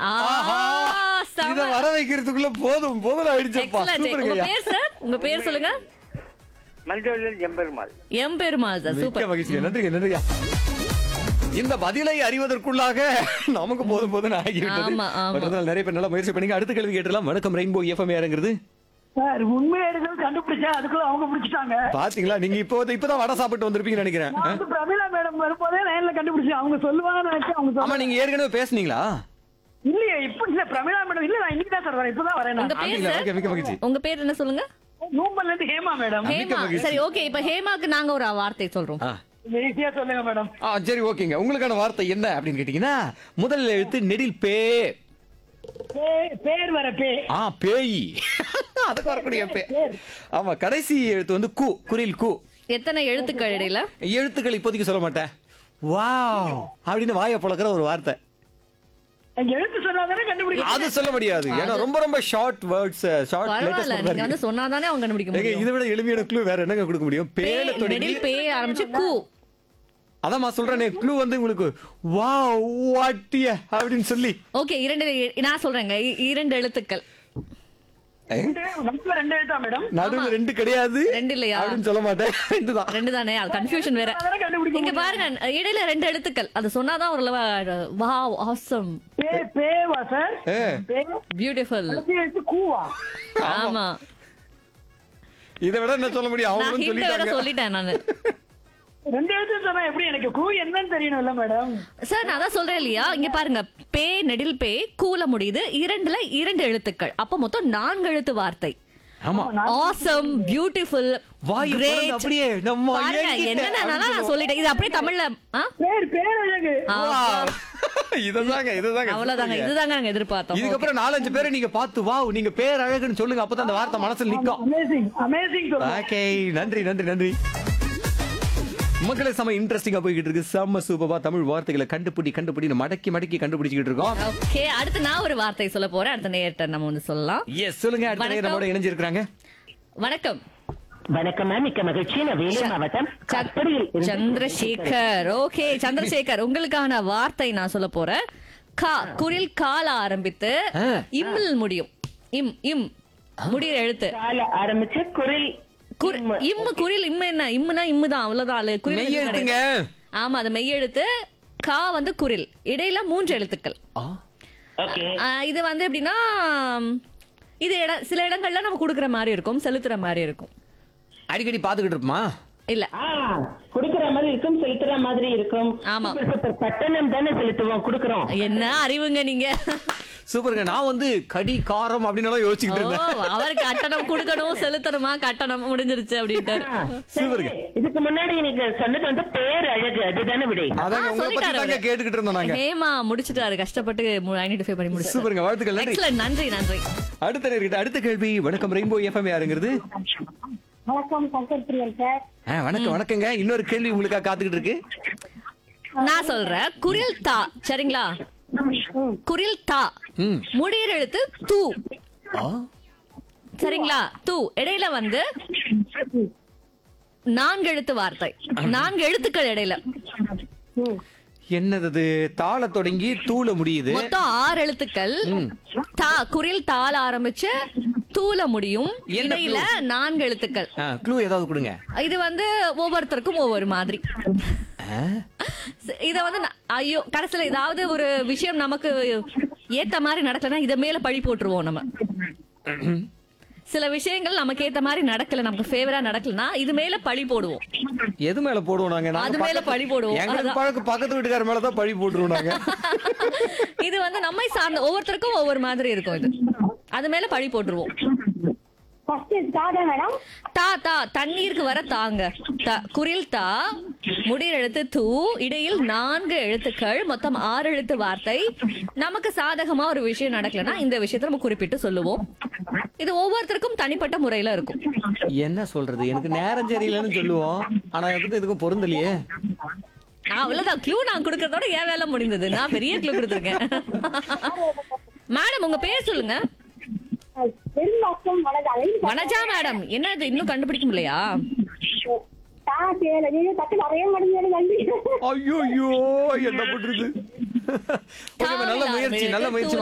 ஆஹா, செம. இத வர வைக்கிறதுக்குள்ள போதும் போதும் ஆயிடுச்சப்பா Excellent. உங்க சூப்பருங்க பேர் சார் உங்க பேர் சொல்லுங்க மல்டோலியல் எம்பெருமாள் எம் பெருமாள் சார் மிக்க சூப்பர் மகிழ்ச்சி நன்றிங்க நன்றிங்க இந்த பதிலை அறிவதற்குள்ளாக நமக்கு போதும் போதும் ஆகிவிட்டது ஆமா, ஆமா. பட் இருந்தாலும் நிறைய பேர் நல்லா முயற்சி பண்ணீங்க அடுத்த கேள்வி கேட்டலாம் வணக்கம் ரெயின்போ எஃப்எம் யாருங்கிறது சார் உண்மையா இருக்கிறது கண்டுபிடிச்சேன் அதுக்குள்ள அவங்க பிடிச்சிட்டாங்க பாத்தீங்களா நீங்க இப்போ இப்பதான் வடை சாப்பிட்டு வந்திருப்பீங்கன்னு நினைக்கிறேன் நான் வந்து பிரமிளா மேடம் வரும்போதே லைன்ல கண்டுபிடிச்சேன் அவங்க சொல்லுவாங்கன்னு நினைச்சேன் அவங்க ஆமா சொல்ல நீங்க ஏற்கனவே பேசுனீங்களா இல்லையே இப்ப இல்ல பிரமிளா மேடம் இல்ல நான் இன்னைக்கு தான் சார் வரேன் இப்பதான் வரேன் உங்க நான் பேர் அப்படிங்களா? சார் ஓகே, மிக்க மகிழ்ச்சி. உங்க பேர் என்ன சொல்லுங்க நூம்பல்ல இருந்து ஹேமா மேடம் ஹேமா மகிழ்ச்சி. சரி ஓகே இப்ப ஹேமாக்கு நாங்க ஒரு வார்த்தை சொல்றோம் ஆ. ஈஸியா சொல்லுங்க மேடம் ஆ சரி ஓகேங்க உங்களுக்கான வார்த்தை என்ன அப்படின்னு கேட்டீங்கன்னா முதல் எழுத்து நெடில் பே பே- பேர் வர பே ஆ பேய் அதுக்கு வரக்கூடிய பே ஆமா கடைசி எழுத்து வந்து கு குரில் கு எத்தனை எழுத்துக்கள் இடையில எழுத்துக்கள் இப்போதைக்கு சொல்ல மாட்டேன் வாவ் அப்படின்னு வாயை பழக்கிற ஒரு வார்த்தை எங்க எழுத்து சொன்னாதானே கண்டுபிடிக்க அது சொல்ல முடியாது ஏன்னா ரொம்ப ரொம்ப ஷார்ட் வேர்ட்ஸ் ஷார்ட் பரவாயில்ல நீங்க வந்து சொன்னாதானே அவங்க கண்டுபிடிக்க முடியும் இதை விட எளிமையான க்ளூ வேற என்னங்க கொடுக்க முடியும் பேல பே- தொடங்கி நெடில் பே ஆரம்பிச்சு கூ அதாம்மா சொல்றேனே க்ளூ வந்து உங்களுக்கு வாவ் வாட்டிய அப்படின்னு சொல்லி ஓகே இரண்டு நான் சொல்றேங்க இ- இரண்டு எழுத்துக்கள் நமக்குள்ள ரெண்டு எழுத்தா மேடம் நடுவுல ரெண்டு கிடையாது ரெண்டு இல்லையா? அப்படின்னு சொல்ல மாட்டேன் ரெண்டு தான் ரெண்டு தானே அது கன்ஃபியூஷன் வேற அதானே கண்டுபிடிக்க இங்க பாருங்க இடையில ரெண்டு எழுத்துக்கள் அது சொன்னாதான் ஒரு வாவ் ஆசம் பே பேவா சார் ஏ. பே பியூட்டிஃபுல் கடைசி எழுத்து கூவா ஆமா இதை விட என்ன சொல்ல முடியும் நான் அவங்களும் ஹிண்ட் வேற சொல்லிட்டாங்க சொல்லிட்டேன் நானு ரெண்டு எழுத்து சொன்னா எப்படி எனக்கு கூ என்னன்னு தெரியணும்ல மேடம் சார் நான் தான் சொல்றேன் இல்லையா இங்க பாருங்க பே நெடில் பே கூல முடியுது இரண்டுல இரண்டு எழுத்துக்கள் அப்ப மொத்தம் நான்கு எழுத்து வார்த்தை ஆமா ஆசம் பியூட்டிஃபுல் வாய் திறந்து அப்படியே நம்ம ஏங்கிட்ட என்னன்னா நான் சொல்லிட்டேன் இது அப்படியே தமிழ்ல ஆ? பேர் பேர் அழகு ஆ, இதுதாங்க இதுதாங்க அவ்வளவுதாங்க இதுதாங்க நாங்க எதிர்பார்த்தோம் இதுக்கப்புறம் நாலஞ்சு பேரை நீங்க பார்த்து வாவ் நீங்க பேர் அழகுன்னு சொல்லுங்க அப்பதான் அந்த வார்த்தை மனசுல நிக்கும் அமேசிங் அமேசிங் சொல்லுங்க ஓகே நன்றி நன்றி நன்றி மக்களே செம இன்ட்ரெஸ்டிங்கா போய்கிட்டு இருக்கு செம்ம சூப்பரா தமிழ் வார்த்தைகளை கண்டுபிடி கண்டுபிடி மடக்கி மடக்கி கண்டுபிடிச்சிட்டு இருக்கோம் ஓகே அடுத்து நான் ஒரு வார்த்தை சொல்ல போறேன் அடுத்த நேரத்தை நம்ம வந்து சொல்லலாம் எஸ் சொல்லுங்க அடுத்த நேரம் நம்மளோட இணைஞ்சிருக்காங்க வணக்கம் வணக்கம் மேம் மிக்க மகிழ்ச்சி நான் வேலூர் மாவட்டம் கற்படியில் இருந்து சந்திரசேகர் ஓகே சந்திரசேகர் உங்களுக்கான வார்த்தை நான் சொல்ல போறேன் கா குரில் கால ஆரம்பித்து ஆ. இம்மில் முடியும் இம் இம் முடிகிற எழுத்து கால ஆரம்பிச்சு குரில் குர்- இம்மு குரில் இம்மு என்ன இம்முனா இம்மு தான் அவ்வளவுதான் அது குரில் மெய் எதுவும் எழுத்துங்க கிடையாது. ஆமா அது மெய் எழுத்து கா வந்து குரில் இடையில மூன்று எழுத்துக்கள் ஓகே ஆ, இது வந்து எப்படின்னா இது இட சில இடங்கள்ல நம்ம கொடுக்குற மாதிரி இருக்கும் செலுத்துற மாதிரி இருக்கும் அடிக்கடி பாத்துக்கிட்டு இருப்போமா இல்ல ஆ குடுக்கிற மாதிரி இருக்கும் செலுத்துற மாதிரி இருக்கும் ஆமா. Super, super. பட்டணம் தானே செலுத்துவோம் குடுக்கறோம் என்ன அறிவுங்க நீங்க சூப்பருங்க நான் வந்து கடி காரம் அப்படின்னு எல்லாம் யோசிச்சுக்கிட்டு ஓ, இருந்தேன் அவருக்கு கட்டணம் கொடுக்கணும் செலுத்தணுமா கட்டணம் முடிஞ்சிருச்சு அப்படின்ட்டு சூப்பருங்க இதுக்கு முன்னாடி நீங்க சொன்னது வந்து பேர் அழகு அதுதானே விடை அதாங்க ஆ, உங்களை பத்தி சொல்லிட்டாரு தாங்க அவரு. கேட்டுக்கிட்டு இருந்தோம் நாங்க ஹேமா முடிச்சிட்டாரு கஷ்டப்பட்டு ஐடென்டிஃபை பண்ணி முடிச்சு சூப்பருங்க வாழ்த்துக்கள் நன்றி எக்ஸலன்ட் நன்றி நன்றி அடுத்த நேர்கிட்ட அடுத்த கேள்வி வணக்கம் ரெயின்போ எஃப்எம் யாருங்கிறது வணக்கம் சங்கர் பிரியன் சார் ஆ, வணக்கம் வணக்கங்க இன்னொரு கேள்வி உங்களுக்காக காத்துக்கிட்டு இருக்கு நான் சொல்றேன் குரில் தா சரிங்களா குரில் தா ம். முடியிற எழுத்து தூ ஆ, சரிங்களா தூ இடையில வந்து நான்கு எழுத்து வார்த்தை நான்கு எழுத்துக்கள் இடையில என்னது அது? தாள தொடங்கி தூள முடியுது மொத்தம் ஆறு எழுத்துக்கள் தா குரில் தாள ஆரம்பிச்சு தூல முடியும் என்ன இடையில நான்கு எழுத்துக்கள் க்ளூ ஏதாவது கொடுங்க இது வந்து ஒவ்வொருத்தருக்கும் ஒவ்வொரு மாதிரி ஆ? ச- இத வந்து ந- ஐயோ கடைசியில ஏதாவது ஒரு விஷயம் நமக்கு ஏத்த மாதிரி நடக்கலன்னா இத மேல பழி போட்டுருவோம் நம்ம சில விஷயங்கள் நமக்கு ஏத்த மாதிரி நடக்கல நமக்கு ஃபேவரா நடக்கலனா இது மேல பழி போடுவோம் எது மேல போடுவோம் நாங்க நாங்க அது மேல பக்கத்து- பழி போடுவோம். எங்களுக்கு அதுதான். பழக்க பக்கத்து வீட்டுக்கார மேலதான் பழி போட்டுருவோம் நாங்க இது வந்து நம்மை சார்ந்த ஒவ்வொருத்தருக்கும் ஒவ்வொரு மாதிரி இருக்கும் இது அது மேல பழி போட்டுருவோம் ஃபர்ஸ்ட் தாதா மேடம் தா தா தண்ணீருக்கு வர தாங்க த குரில் தா முடிர் எழுத்து தூ இடையில் நான்கு எழுத்துக்கள் மொத்தம் ஆறு எழுத்து வார்த்தை நமக்கு சாதகமா ஒரு விஷயம் நடக்கலன்னா இந்த விஷயத்தை நம்ம குறிப்பிட்டு சொல்லுவோம் இது ஒவ்வொருத்தருக்கும் தனிப்பட்ட முறையில இருக்கும் என்ன சொல்றது எனக்கு நேரம் சரியில்லைன்னு சொல்லுவோம் ஆனா எதுக்கும் இதுக்கும் பொருந்தலையே நான் அவ்வளவுதான் க்ளூ நான் கொடுக்கறதோட ஏன் வேலை முடிந்தது நான் பெரிய க்ளூ கொடுத்துருக்கேன் மேடம் உங்க பேர் சொல்லுங்க பெரும்பாக்கம் வளர்ச்சி வனஜா மேடம் என்ன இது இன்னும் கண்டுபிடிக்க முடியலையா தா சேல நீங்க தட்டு வரைய மாட்டேங்குது ஐயோ என்ன பண்றது Okay, நல்ல முயற்சி நல்ல முயற்சி